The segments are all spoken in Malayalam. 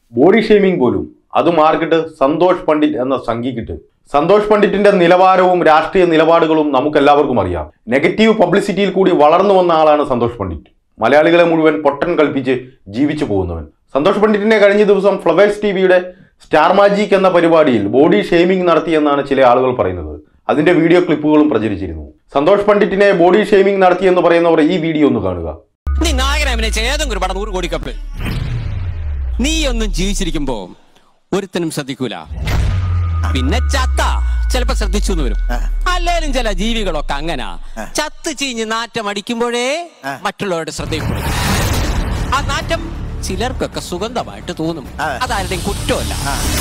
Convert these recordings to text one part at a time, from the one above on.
ബോഡി ഷെയ്മിംഗ് പോലും അത് മാർക്കിട്ട് സന്തോഷ് പണ്ഡിറ്റ് എന്ന സംഘിക്കിട്ട് സന്തോഷ് പണ്ഡിറ്റിന്റെ നിലവാരവും രാഷ്ട്രീയ നിലപാടുകളും നമുക്കെല്ലാവർക്കും അറിയാം നെഗറ്റീവ് പബ്ലിസിറ്റിയിൽ കൂടി വളർന്നു വന്ന ആളാണ് സന്തോഷ് പണ്ഡിറ്റ് മലയാളികളെ മുഴുവൻ പൊട്ടൻ കൽപ്പിച്ച് ജീവിച്ചു പോകുന്നവൻ സന്തോഷ് പണ്ഡിറ്റിനെ കഴിഞ്ഞ ദിവസം ഫ്ലവേഴ്സ് ടി വിയുടെ സ്റ്റാർ മാജിക് എന്ന പരിപാടിയിൽ ബോഡി ഷെയ്മിംഗ് നടത്തിയെന്നാണ് ചില ആളുകൾ പറയുന്നത് അതിന്റെ വീഡിയോ ക്ലിപ്പുകളും പ്രചരിച്ചിരുന്നു സന്തോഷ് പണ്ഡിറ്റിനെ ബോഡി ഷെയ്മിംഗ് നടത്തിയെന്ന് പറയുന്നവർ ഈ വീഡിയോ ഒന്ന് കാണുക നീ നായകനെ അഭിനയിച്ച ഏതെങ്കിലും ഒരു പടം നൂറ് കോടിക്കപ്പ് നീ ഒന്നും ജീവിച്ചിരിക്കുമ്പോ ഒരുത്തനും ശ്രദ്ധിക്കൂല പിന്നെ ചത്ത ചിലപ്പോ ശ്രദ്ധിച്ചു എന്ന് വരും അല്ലേലും ചില ജീവികളൊക്കെ അങ്ങനാ ചത്ത് ചീഞ്ഞ് നാറ്റം അടിക്കുമ്പോഴേ മറ്റുള്ളവരുടെ ശ്രദ്ധയിൽ കൊടുക്കും ആ നാറ്റം ചിലർക്കൊക്കെ സുഗന്ധമായിട്ട് തോന്നും അതാരുടെയും കുറ്റമല്ല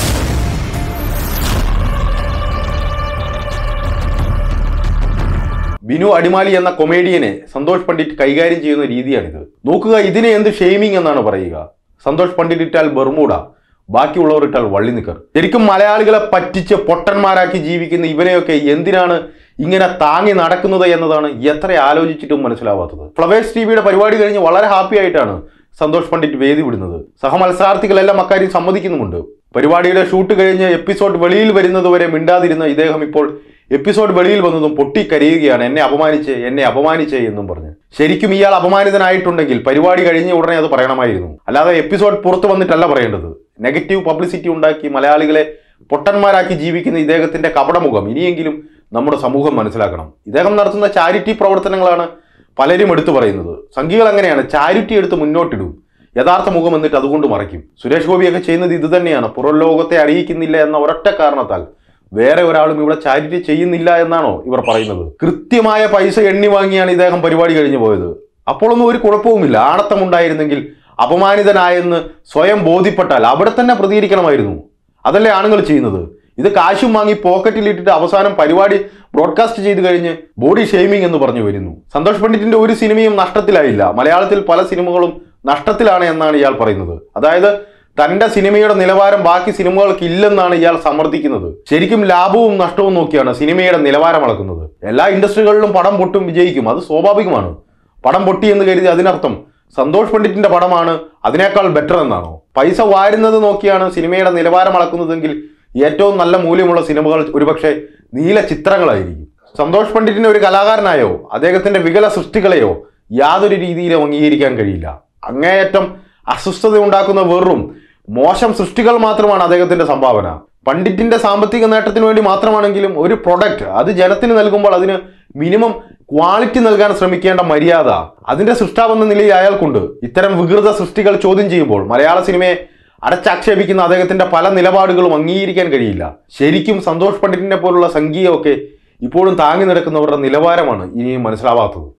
ബിനു അടിമാലി എന്ന കൊമേഡിയനെ സന്തോഷ് പണ്ഡിറ്റ് കൈകാര്യം ചെയ്യുന്ന രീതിയാണിത് നോക്കുക ഇതിനെ എന്ത് ഷെയ്മിംഗ് എന്നാണ് പറയുക സന്തോഷ് പണ്ഡിറ്റ് ഇട്ടാൽ ബർമൂഡ ബാക്കിയുള്ളവർ ഇട്ടാൽ വള്ളി നിക്കർ ശരിക്കും മലയാളികളെ പറ്റിച്ച് പൊട്ടന്മാരാക്കി ജീവിക്കുന്ന ഇവനെയൊക്കെ എന്തിനാണ് ഇങ്ങനെ താങ്ങി നടക്കുന്നത് എന്നതാണ് എത്ര ആലോചിച്ചിട്ടും മനസ്സിലാവാത്തത് ഫ്ലവേഴ്സ് ടി വിയുടെ പരിപാടി കഴിഞ്ഞ് വളരെ ഹാപ്പി ആയിട്ടാണ് സന്തോഷ് പണ്ഡിറ്റ് വേദി വിടുന്നത് സഹമത്സരാർത്ഥികളെല്ലാം അക്കാര്യം സമ്മതിക്കുന്നുമുണ്ട് പരിപാടിയുടെ ഷൂട്ട് കഴിഞ്ഞ് എപ്പിസോഡ് വെളിയിൽ വരുന്നത് വരെ മിണ്ടാതിരുന്ന ഇദ്ദേഹം ഇപ്പോൾ എപ്പിസോഡ് വെളിയിൽ വന്നതും പൊട്ടിക്കരയുകയാണ് എന്നെ അപമാനിച്ച് എന്നെ അപമാനിച്ച് എന്നും പറഞ്ഞ് ശരിക്കും ഇയാൾ അപമാനിതനായിട്ടുണ്ടെങ്കിൽ പരിപാടി കഴിഞ്ഞ ഉടനെ അത് പറയണമായിരുന്നു അല്ലാതെ എപ്പിസോഡ് പുറത്തു വന്നിട്ടല്ല പറയേണ്ടത് നെഗറ്റീവ് പബ്ലിസിറ്റി ഉണ്ടാക്കി മലയാളികളെ പൊട്ടന്മാരാക്കി ജീവിക്കുന്ന ഇദ്ദേഹത്തിന്റെ കപടമുഖം ഇനിയെങ്കിലും നമ്മുടെ സമൂഹം മനസ്സിലാക്കണം ഇദ്ദേഹം നടത്തുന്ന ചാരിറ്റി പ്രവർത്തനങ്ങളാണ് പലരും എടുത്തു പറയുന്നത് സംഘികൾ അങ്ങനെയാണ് ചാരിറ്റി എടുത്ത് മുന്നോട്ടിടും യഥാർത്ഥ മുഖം എന്നിട്ട് അതുകൊണ്ട് മറയ്ക്കും സുരേഷ് ഗോപിയൊക്കെ ചെയ്യുന്നത് ഇത് തന്നെയാണ് പുറം ലോകത്തെ അറിയിക്കുന്നില്ല എന്ന ഒരൊറ്റ കാരണത്താൽ വേറെ ഒരാളും ഇവിടെ ചാരിറ്റി ചെയ്യുന്നില്ല എന്നാണോ ഇവർ പറയുന്നത് കൃത്യമായ പൈസ എണ്ണി വാങ്ങിയാണ് ഇദ്ദേഹം പരിപാടി കഴിഞ്ഞു പോയത് അപ്പോഴൊന്നും ഒരു കുഴപ്പവുമില്ല ആണത്തമുണ്ടായിരുന്നെങ്കിൽ അപമാനിതനായെന്ന് സ്വയം ബോധ്യപ്പെട്ടാൽ അവിടെ തന്നെ പ്രതികരിക്കണമായിരുന്നു അതല്ലേ ആണുങ്ങൾ ചെയ്യുന്നത് ഇത് കാശും വാങ്ങി പോക്കറ്റിലിട്ടിട്ട് അവസാനം പരിപാടി ബ്രോഡ്കാസ്റ്റ് ചെയ്ത് കഴിഞ്ഞ് ബോഡി ഷെയ്മിംഗ് എന്ന് പറഞ്ഞു വരുന്നു സന്തോഷ് പണ്ഡിറ്റിന്റെ ഒരു സിനിമയും നഷ്ടത്തിലായില്ല മലയാളത്തിൽ പല സിനിമകളും നഷ്ടത്തിലാണ് എന്നാണ് ഇയാൾ പറയുന്നത് അതായത് തന്റെ സിനിമയുടെ നിലവാരം ബാക്കി സിനിമകൾക്ക് ഇല്ലെന്നാണ് ഇയാൾ സമർത്ഥിക്കുന്നത് ശരിക്കും ലാഭവും നഷ്ടവും നോക്കിയാണ് സിനിമയുടെ നിലവാരം അളക്കുന്നത് എല്ലാ ഇൻഡസ്ട്രികളിലും പടം പൊട്ടും വിജയിക്കും അത് സ്വാഭാവികമാണ് പടം പൊട്ടി എന്ന് കരുതി അതിനർത്ഥം സന്തോഷ് പണ്ഡിറ്റിന്റെ പടമാണ് അതിനേക്കാൾ ബെറ്റർ എന്നാണോ പൈസ വാരുന്നത് നോക്കിയാണ് സിനിമയുടെ നിലവാരം അളക്കുന്നതെങ്കിൽ ഏറ്റവും നല്ല മൂല്യമുള്ള സിനിമകൾ ഒരുപക്ഷെ നീല ചിത്രങ്ങളായിരിക്കും സന്തോഷ് പണ്ഡിറ്റിനെ ഒരു കലാകാരനായോ അദ്ദേഹത്തിന്റെ വികല സൃഷ്ടികളെയോ യാതൊരു രീതിയിലും അംഗീകരിക്കാൻ കഴിയില്ല അങ്ങേയറ്റം അസ്വസ്ഥത ഉണ്ടാക്കുന്ന വെറും മോശം സൃഷ്ടികൾ മാത്രമാണ് അദ്ദേഹത്തിന്റെ സംഭാവന പണ്ഡിറ്റിന്റെ സാമ്പത്തിക നേട്ടത്തിന് വേണ്ടി മാത്രമാണെങ്കിലും ഒരു പ്രൊഡക്റ്റ് അത് ജനത്തിന് നൽകുമ്പോൾ അതിന് മിനിമം ക്വാളിറ്റി നൽകാൻ ശ്രമിക്കേണ്ട മര്യാദ അതിന്റെ സൃഷ്ടാവെന്ന നിലയിൽ അയാൾക്കുണ്ട് ഇത്തരം വികൃത സൃഷ്ടികൾ ചോദ്യം ചെയ്യുമ്പോൾ മലയാള സിനിമയെ അടച്ചാക്ഷേപിക്കുന്ന അദ്ദേഹത്തിന്റെ പല നിലപാടുകളും അംഗീകരിക്കാൻ കഴിയില്ല ശരിക്കും സന്തോഷ് പണ്ഡിറ്റിനെ പോലുള്ള സംഗീതമൊക്കെ ഇപ്പോഴും താങ്ങി നടക്കുന്നവരുടെ നിലവാരമാണ് ഇനിയും മനസ്സിലാവാത്തത്